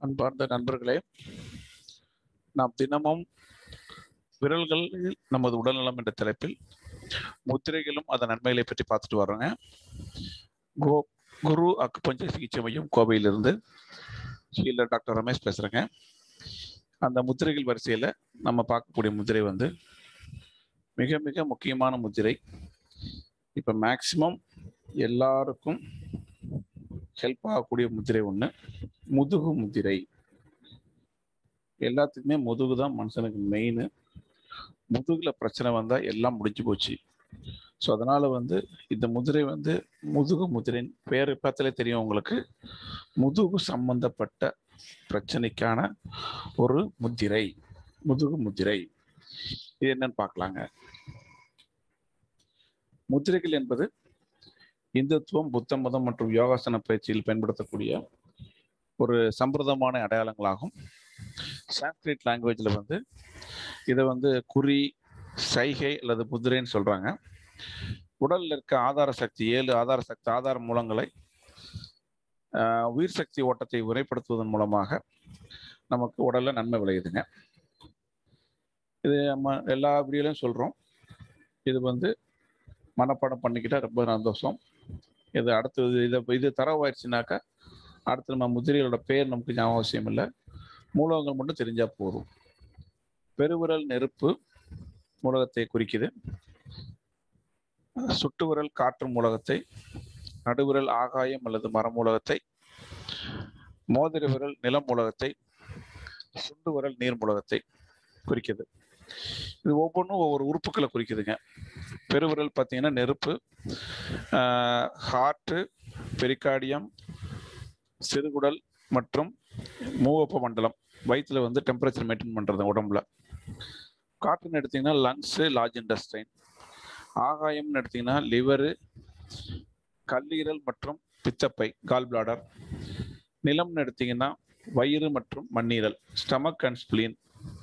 அன்பார்ந்த நண்பர்களே நாம் தினமும் விரல்கள் நமது உடல்நலம் என்ற தலைப்பில் முத்திரைகளும் அதன் நன்மைகளை பற்றி பார்த்துட்டு வர்றோங்க கோ குரு அக்குப்பஞ்ச சிகிச்சை மையம் கோவையிலிருந்து ஹீலர் டாக்டர் ரமேஷ் பேசுகிறேங்க அந்த முத்திரைகள் வரிசையில் நம்ம பார்க்கக்கூடிய முத்திரை வந்து மிக மிக முக்கியமான முத்திரை இப்போ மேக்சிமம் எல்லாருக்கும் ஹெல்ப் ஆகக்கூடிய முத்திரை ஒன்று முதுகு முத்திரை எல்லாத்துக்குமே முதுகு தான் மனுஷனுக்கு மெயின் முதுகுல பிரச்சனை வந்தால் எல்லாம் முடிஞ்சு போச்சு ஸோ அதனால வந்து இந்த முதிரை வந்து முதுகு முதிரைன்னு பேர் பார்த்தாலே தெரியும் உங்களுக்கு முதுகு சம்பந்தப்பட்ட பிரச்சனைக்கான ஒரு முத்திரை முதுகு முத்திரை இது என்னன்னு பார்க்கலாங்க முத்திரைகள் என்பது இந்துத்துவம் புத்த மதம் மற்றும் யோகாசன பயிற்சியில் பயன்படுத்தக்கூடிய ஒரு சம்பிரதமான அடையாளங்களாகும் சான்ஸ்கிரிட் லாங்குவேஜில் வந்து இதை வந்து குறி சைகை அல்லது முதிரைன்னு சொல்கிறாங்க உடலில் இருக்க ஆதார சக்தி ஏழு ஆதார சக்தி ஆதார மூலங்களை உயிர் சக்தி ஓட்டத்தை உரைப்படுத்துவதன் மூலமாக நமக்கு உடலில் நன்மை விளையுதுங்க இது நம்ம எல்லா வீடியோலையும் சொல்கிறோம் இது வந்து மனப்பாடம் பண்ணிக்கிட்டா ரொம்ப சந்தோஷம் இது அடுத்தது இதை இது தரவாயிடுச்சுனாக்கா அடுத்து நம்ம முதிரைகளோட பேர் நமக்கு ஞாபகம் அவசியம் இல்லை மூலகங்கள் மட்டும் தெரிஞ்சா போதும் பெருவிரல் நெருப்பு மூலகத்தை குறிக்குது சுட்டு விரல் காற்று மூலகத்தை நடுவிரல் ஆகாயம் அல்லது மர மூலகத்தை மோதிர விரல் நிலம் மூலகத்தை சுண்டு விரல் நீர் மூலகத்தை குறிக்குது இது ஒவ்வொன்றும் ஒவ்வொரு உறுப்புகளை குறிக்குதுங்க பெருவிரல் பார்த்தீங்கன்னா நெருப்பு ஹார்ட்டு பெரிகார்டியம் சிறுகுடல் மற்றும் மூவப்ப மண்டலம் வயிற்றுல வந்து டெம்பரேச்சர் மெயின்டைன் பண்ணுறது உடம்புல காற்றுன்னு எடுத்தீங்கன்னா லங்ஸு லார்ஜ் இன்டஸ்டைன் ஆகாயம்னு எடுத்தீங்கன்னா லிவரு கல்லீரல் மற்றும் பித்தப்பை கால் பிளாடர் நிலம்னு எடுத்தீங்கன்னா வயிறு மற்றும் மண்ணீரல் ஸ்டமக் அண்ட் ஸ்பிளீன்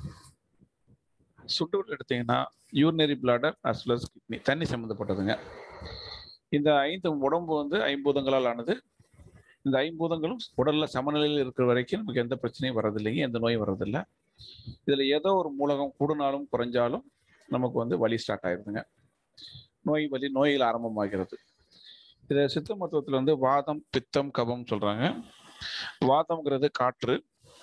சுண்டூர் எடுத்தீங்கன்னா urinary bladder as well kidney தண்ணி சம்மந்தப்பட்டதுங்க இந்த ஐந்து உடம்பு வந்து ஐம்பூதங்களால் ஆனது இந்த ஐம்பூதங்களும் உடல்ல சமநிலையில் இருக்கிற வரைக்கும் நமக்கு எந்த பிரச்சனையும் வர்றதில்லைங்க எந்த நோயும் வர்றதில்லை இதுல ஏதோ ஒரு மூலகம் கூடுனாலும் குறைஞ்சாலும் நமக்கு வந்து வலி ஸ்டார்ட் ஆயிருதுங்க நோய் வலி நோயில் ஆரம்பமாகிறது இதை சித்த மருத்துவத்தில் வந்து வாதம் பித்தம் கபம் சொல்றாங்க வாதம்ங்கிறது காற்று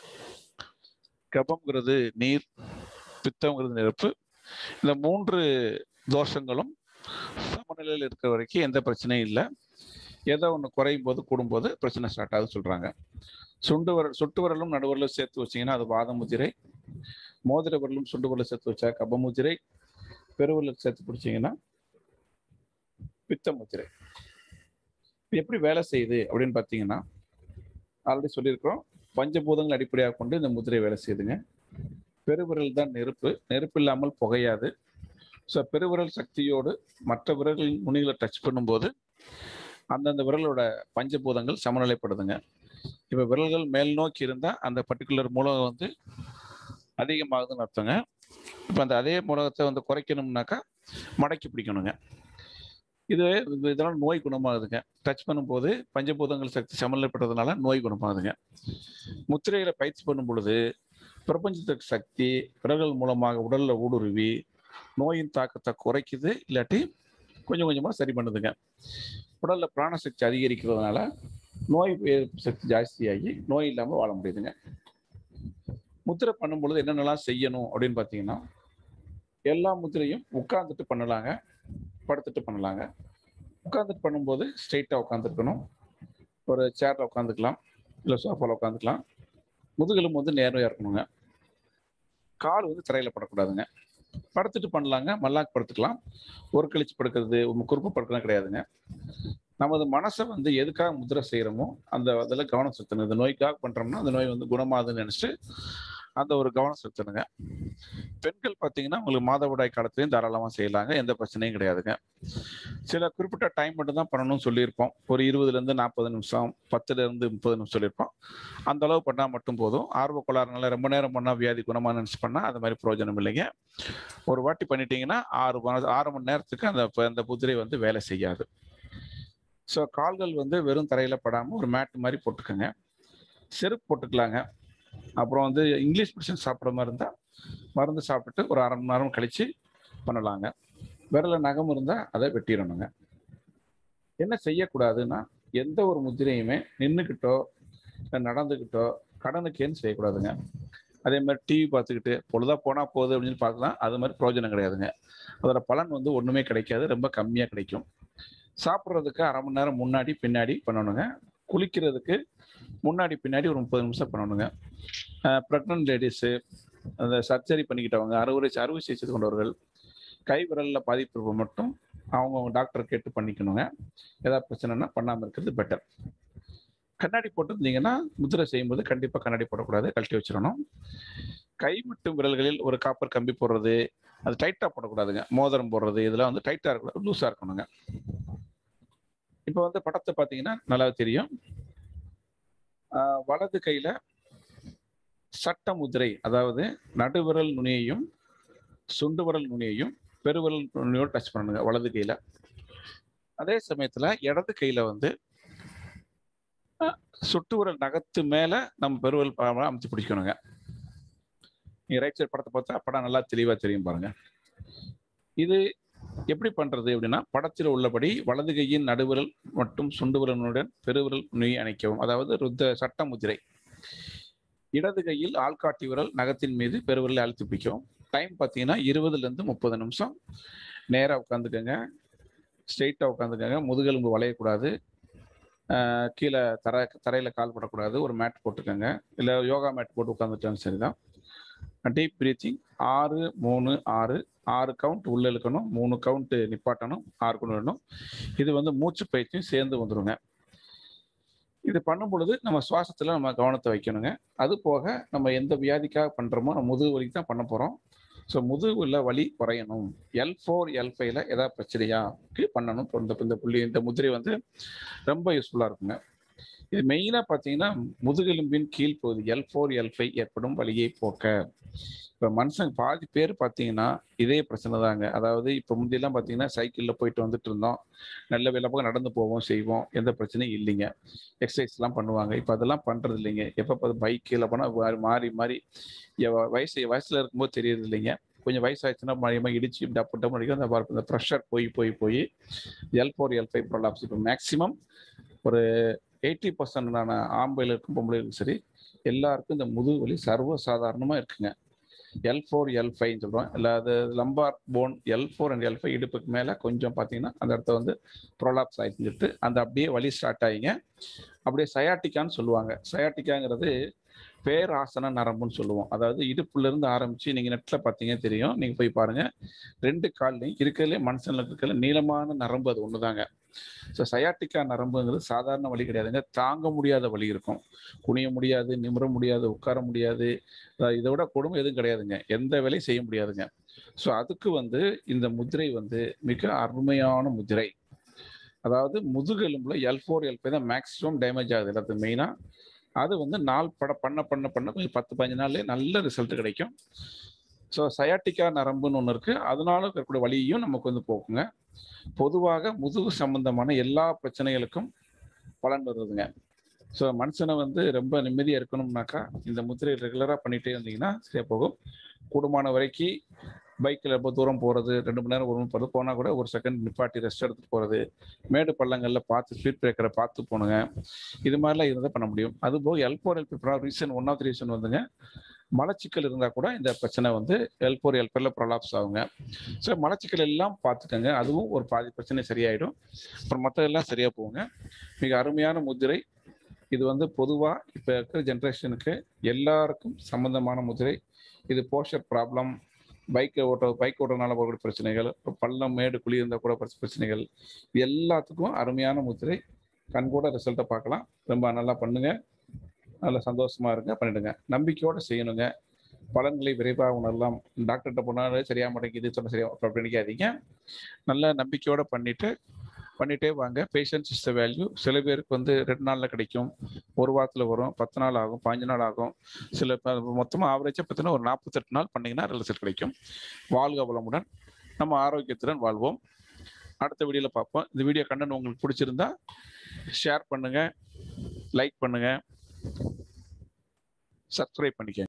கபம்ங்கிறது நீர் பித்தம்ங்கிறது நெருப்பு இந்த மூன்று தோஷங்களும் சமநிலையில் இருக்கிற வரைக்கும் எந்த பிரச்சனையும் இல்லை ஏதோ ஒன்று குறையும் போது கூடும்போது பிரச்சனை ஸ்டார்ட் ஆகுது சொல்றாங்க சுண்டு வரல் சுட்டு வரலும் நடுவரலும் சேர்த்து வச்சிங்கன்னா அது வாத முதிரை மோதிர வரலும் சுண்டு வரலும் சேர்த்து வச்சா கப முதிரை பெருவரல் சேர்த்து பிடிச்சிங்கன்னா பித்த முத்திரை எப்படி வேலை செய்யுது அப்படின்னு பார்த்தீங்கன்னா ஆல்ரெடி சொல்லியிருக்கிறோம் பஞ்சபூதங்கள் அடிப்படையாக கொண்டு இந்த முதிரை வேலை செய்யுதுங்க பெருவிரல் தான் நெருப்பு நெருப்பு இல்லாமல் புகையாது ஸோ பெருவிரல் சக்தியோடு மற்ற விரல்களின் நுனிகளை டச் பண்ணும்போது அந்தந்த விரலோட பஞ்சபூதங்கள் சமநிலைப்படுதுங்க இப்போ விரல்கள் மேல் நோக்கி இருந்தால் அந்த பர்டிகுலர் மூலகம் வந்து அதிகமாகுதுன்னு அர்த்தங்க இப்போ அந்த அதே மூலகத்தை வந்து குறைக்கணும்னாக்கா மடக்கி பிடிக்கணுங்க இது இதனால் நோய் குணமாகுதுங்க டச் பண்ணும்போது பஞ்சபூதங்கள் சக்தி சமநிலைப்படுறதுனால நோய் குணமாகுதுங்க முத்திரைகளை பயிற்சி பண்ணும் பொழுது பிரபஞ்சத்துக்கு சக்தி விரல்கள் மூலமாக உடல்ல ஊடுருவி நோயின் தாக்கத்தை குறைக்குது இல்லாட்டி கொஞ்சம் கொஞ்சமாக சரி பண்ணுதுங்க உடல்ல பிராணசக்தி அதிகரிக்கிறதுனால நோய் சக்தி ஜாஸ்தியாகி நோய் இல்லாமல் வாழ முடியுதுங்க முத்திரை பண்ணும் பொழுது என்னென்னலாம் செய்யணும் அப்படின்னு பார்த்தீங்கன்னா எல்லா முத்திரையும் உட்கார்ந்துட்டு பண்ணலாங்க படுத்துட்டு பண்ணலாங்க உட்காந்துட்டு பண்ணும்போது ஸ்ட்ரெயிட்டாக உட்காந்துருக்கணும் ஒரு சேரில் உட்காந்துக்கலாம் இல்லை சோஃபாவில் உட்காந்துக்கலாம் முதுகெலும் வந்து நேர்மையாக இருக்கணுங்க கால் வந்து தரையில் படக்கூடாதுங்க படுத்துட்டு பண்ணலாங்க மல்லாக்கு படுத்துக்கலாம் ஒரு கழிச்சு படுக்கிறது குறுப்பு படுக்கலாம் கிடையாதுங்க நமது மனசை வந்து எதுக்காக முதிரை செய்கிறோமோ அந்த அதில் கவனம் செலுத்தணும் இந்த நோய்க்காக பண்ணுறோம்னா அந்த நோய் வந்து குணமாகுதுன்னு நினச்சிட்டு அந்த ஒரு கவனம் செலுத்தணுங்க பெண்கள் பார்த்தீங்கன்னா உங்களுக்கு மாதவிடாய் காலத்துலையும் தாராளமாக செய்யலாங்க எந்த பிரச்சனையும் கிடையாதுங்க சில குறிப்பிட்ட டைம் மட்டும் தான் பண்ணணும்னு சொல்லியிருப்போம் ஒரு இருபதுலேருந்து நாற்பது நிமிஷம் பத்துலேருந்து முப்பது நிமிஷம் சொல்லியிருப்போம் அந்த அளவு பண்ணால் மட்டும் போதும் ஆர்வ கோளாறுனால ரொம்ப நேரம் பண்ணால் வியாதி குணமாக நினச்சி பண்ணால் அது மாதிரி பிரயோஜனம் இல்லைங்க ஒரு வாட்டி பண்ணிட்டீங்கன்னா ஆறு ஆறு மணி நேரத்துக்கு அந்த அந்த குதிரை வந்து வேலை செய்யாது ஸோ கால்கள் வந்து வெறும் தரையில் படாமல் ஒரு மேட் மாதிரி போட்டுக்கோங்க செருப்பு போட்டுக்கலாங்க அப்புறம் வந்து இங்கிலீஷ் மெடிசன் சாப்பிட்ற மாதிரி இருந்தால் மருந்து சாப்பிட்டுட்டு ஒரு அரை மணி நேரம் கழித்து பண்ணலாங்க விரல நகம் இருந்தால் அதை வெட்டிடணுங்க என்ன செய்யக்கூடாதுன்னா எந்த ஒரு முத்திரையுமே நின்றுக்கிட்டோ இல்லை நடந்துக்கிட்டோ கடனுக்கேன்னு செய்யக்கூடாதுங்க அதே மாதிரி டிவி பார்த்துக்கிட்டு பொழுதா போனால் போகுது அப்படின்னு பார்க்கலாம் அது மாதிரி பிரயோஜனம் கிடையாதுங்க அதோட பலன் வந்து ஒன்றுமே கிடைக்காது ரொம்ப கம்மியாக கிடைக்கும் சாப்பிட்றதுக்கு அரை மணி நேரம் முன்னாடி பின்னாடி பண்ணணுங்க குளிக்கிறதுக்கு முன்னாடி பின்னாடி ஒரு முப்பது நிமிஷம் பண்ணணுங்க ப்ரெக்னென்ட் லேடிஸு அந்த சர்ஜரி பண்ணிக்கிட்டவங்க அறுவை அறுவை சிகிச்சை கொண்டவர்கள் கை விரலில் பாதிப்பு மட்டும் அவங்கவுங்க டாக்டர் கேட்டு பண்ணிக்கணுங்க ஏதாவது பிரச்சனைனா பண்ணாமல் இருக்கிறது பெட்டர் கண்ணாடி போட்டிருந்தீங்கன்னா முதிரை செய்யும்போது கண்டிப்பாக கண்ணாடி போடக்கூடாது கழட்டி வச்சிடணும் கை மற்றும் விரல்களில் ஒரு காப்பர் கம்பி போடுறது அது டைட்டாக போடக்கூடாதுங்க மோதிரம் போடுறது இதெல்லாம் வந்து டைட்டாக இருக்கக்கூடாது லூஸாக இருக்கணுங்க இப்போ வந்து படத்தை பார்த்தீங்கன்னா நல்லா தெரியும் ஆஹ் வலது கையில் சட்ட முதிரை அதாவது நடுவிரல் நுனியையும் சுண்டு விரல் நுனியையும் பெருவிரல் நுனியோடு டச் பண்ணணுங்க வலது கையில் அதே சமயத்தில் இடது கையில் வந்து சுட்டு விரல் நகத்து மேலே நம்ம பெருவல் அமைச்சு பிடிக்கணுங்க நீங்கள் ரைட் சைடு படத்தை பார்த்தா படம் நல்லா தெளிவாக தெரியும் பாருங்க இது எப்படி பண்றது அப்படின்னா படத்தில் உள்ளபடி வலது கையின் நடுவிரல் மற்றும் சுண்டு விரலுடன் பெருவிரல் நுனி அணைக்கவும் அதாவது ருத்த சட்ட முதிரை இடது கையில் ஆள்காட்டி விரல் நகத்தின் மீது பெருவிரலை அழுத்தி பிடிக்கும் டைம் பார்த்தீங்கன்னா இருபதுலேருந்து முப்பது நிமிஷம் நேராக உட்காந்துக்கோங்க ஸ்ட்ரெயிட்டாக உட்காந்துக்கோங்க முதுகெலும்பு வளையக்கூடாது கீழே தர தரையில் கால் படக்கூடாது ஒரு மேட் போட்டுக்கோங்க இல்லை யோகா மேட் போட்டு உட்காந்துட்டாலும் சரிதான் டீப் பிரீத்திங் ஆறு மூணு ஆறு ஆறு கவுண்ட் உள்ள இழுக்கணும் மூணு கவுண்ட் நிப்பாட்டணும் ஆறு கொண்டு வரணும் இது வந்து மூச்சு பயிற்சியும் சேர்ந்து வந்துருங்க இது பண்ணும் பொழுது நம்ம சுவாசத்தில் நம்ம கவனத்தை வைக்கணுங்க அது போக நம்ம எந்த வியாதிக்காக பண்ணுறோமோ நம்ம முதுகு வலிக்கு தான் பண்ண போகிறோம் ஸோ முதுகுல வலி குறையணும் எல் ஃபோர் எல் ஃபைவ்ல ஏதாவது பிரச்சனையாக்கு பண்ணணும் இந்த இந்த புள்ளி இந்த முதிரை வந்து ரொம்ப யூஸ்ஃபுல்லாக இருக்குங்க இது மெயினாக பார்த்தீங்கன்னா முதுகெலும்பின் கீழ்ப்பகுதி எல் ஃபோர் எல் ஃபைவ் ஏற்படும் வலியை போக்க இப்போ மனுஷன் பாதி பேர் பார்த்தீங்கன்னா இதே பிரச்சனை தாங்க அதாவது இப்போ முந்தியெல்லாம் பார்த்தீங்கன்னா சைக்கிளில் போயிட்டு வந்துட்டு இருந்தோம் நல்ல வேலை பக்கம் நடந்து போவோம் செய்வோம் எந்த பிரச்சனையும் இல்லைங்க எக்ஸசைஸ்லாம் பண்ணுவாங்க இப்போ அதெல்லாம் பண்ணுறது இல்லைங்க எப்போ பார்த்து பைக்கில் போனால் மாறி மாறி வயசு வயசில் இருக்கும்போது தெரியுது இல்லைங்க கொஞ்சம் வயசாச்சுன்னா மழையமாக இடிச்சு டப்பு டப்பு அடிக்கும் அந்த இந்த ப்ரெஷர் போய் போய் போய் L four L five problems இப்போ மேக்ஸிமம் ஒரு எயிட்டி பர்சன்டான ஆம்பளைக்கும் பொம்பளைக்கும் சரி எல்லாருக்கும் இந்த முதுகு வலி சர்வ சாதாரணமாக இருக்குங்க எல் ஃபோர் எல் ஃபைவ்னு சொல்கிறோம் இல்லை அது lumbar bone L four and L five இடுப்புக்கு மேலே கொஞ்சம் பார்த்தீங்கன்னா அந்த இடத்த வந்து ப்ரொலாப்ஸ் ஆகிட்டு அந்த அப்படியே வலி ஸ்டார்ட் ஆகிங்க அப்படியே சயாட்டிக்கான்னு சொல்லுவாங்க சயாட்டிக்காங்கிறது பேராசன நரம்புன்னு சொல்லுவோம் அதாவது இடுப்புலேருந்து ஆரம்பித்து நீங்கள் நெட்டில் பார்த்தீங்கன்னா தெரியும் நீங்கள் போய் பாருங்கள் ரெண்டு கால்லையும் இருக்கிறதுலே மனுஷனில் இருக்கிற நீளமான நரம்பு அது ஒன்று தாங்க ஸோ சயாட்டிக்கா நரம்புங்கிறது சாதாரண வழி கிடையாதுங்க தாங்க முடியாத வழி இருக்கும் குனிய முடியாது நிமிர முடியாது உட்கார முடியாது இதை விட கொடுமை எதுவும் கிடையாதுங்க எந்த வேலையும் செய்ய முடியாதுங்க ஸோ அதுக்கு வந்து இந்த முதிரை வந்து மிக அருமையான முதிரை அதாவது முதுகெலும்புல எல் ஃபோர் எல் ஃபைவ் தான் மேக்ஸிமம் டேமேஜ் ஆகுது எல்லாத்துக்கும் மெயினாக அது வந்து நாள் பட பண்ண பண்ண பண்ண கொஞ்சம் பத்து பதினஞ்சு நாள்லேயே நல்ல ரிசல்ட் கிடைக்கும் ஸோ சயாட்டிக்கா நரம்புன்னு ஒன்று இருக்குது அதனால இருக்கக்கூடிய வழியையும் நமக்கு வந்து போக்குங்க பொதுவாக முதுகு சம்பந்தமான எல்லா பிரச்சனைகளுக்கும் பலன் வருதுங்க ஸோ மனுஷனை வந்து ரொம்ப நிம்மதியாக இருக்கணும்னாக்கா இந்த முத்திரை ரெகுலராக பண்ணிகிட்டே இருந்தீங்கன்னா சரியாக போகும் கூடுமான வரைக்கும் பைக்கில் ரொம்ப தூரம் போகிறது ரெண்டு மணி நேரம் ஒரு மணி போகிறது போனால் கூட ஒரு செகண்ட் நிப்பாட்டி ரெஸ்ட் எடுத்துகிட்டு போகிறது மேடு பள்ளங்களில் பார்த்து ஸ்பீட் பிரேக்கரை பார்த்து போனுங்க இது மாதிரிலாம் இருந்தால் பண்ண முடியும் அதுபோக L four L reason one of the reason வந்துங்க மலச்சிக்கல் இருந்தால் கூட இந்த பிரச்சனை வந்து எல் ஃபோர் எல் ஃபோரில் ப்ரொலாப்ஸ் ஆகுங்க ஸோ மலச்சிக்கல் எல்லாம் பார்த்துக்கோங்க அதுவும் ஒரு பாதி பிரச்சனை சரியாயிடும் அப்புறம் மற்றதெல்லாம் சரியாக போகுங்க மிக அருமையான முதிரை இது வந்து பொதுவாக இப்போ இருக்கிற ஜென்ரேஷனுக்கு எல்லாருக்கும் சம்பந்தமான முதிரை இது போஷர் ப்ராப்ளம் பைக்கை ஓட்ட பைக் ஓட்டுறதுனால வரக்கூடிய பிரச்சனைகள் பள்ளம் மேடு குழி இருந்தால் கூட பிரச்சனைகள் இது எல்லாத்துக்கும் அருமையான முத்திரை கண் கூட ரிசல்ட்டை பார்க்கலாம் ரொம்ப நல்லா பண்ணுங்க நல்ல சந்தோஷமா இருங்க பண்ணிடுங்க நம்பிக்கையோட செய்யணுங்க பலன்களை விரைவாக உணரலாம் டாக்டர்கிட்ட போனாலும் சரியா மாட்டேங்குது சொன்ன சரியா அப்படி நினைக்காதீங்க நல்ல நம்பிக்கையோட பண்ணிட்டு பண்ணிட்டே வாங்க பேஷன்ஸ் இஸ் த வேல்யூ சில பேருக்கு வந்து ரெண்டு நாளில் கிடைக்கும் ஒரு வாரத்தில் வரும் பத்து நாள் ஆகும் பாஞ்சு நாள் ஆகும் சில மொத்தமாக ஆவரேஜாக பார்த்தீங்கன்னா ஒரு நாற்பத்தெட்டு நாள் பண்ணிங்கன்னா ரிசல்ட் கிடைக்கும் வாழ்க வளமுடன் நம்ம ஆரோக்கியத்துடன் வாழ்வோம் அடுத்த வீடியோவில் பார்ப்போம் இந்த வீடியோ கண்டென்ட் உங்களுக்கு பிடிச்சிருந்தா ஷேர் பண்ணுங்கள் லைக் பண்ணுங்கள் சப்ஸ்கிரைப் பண்ணிக்கங்க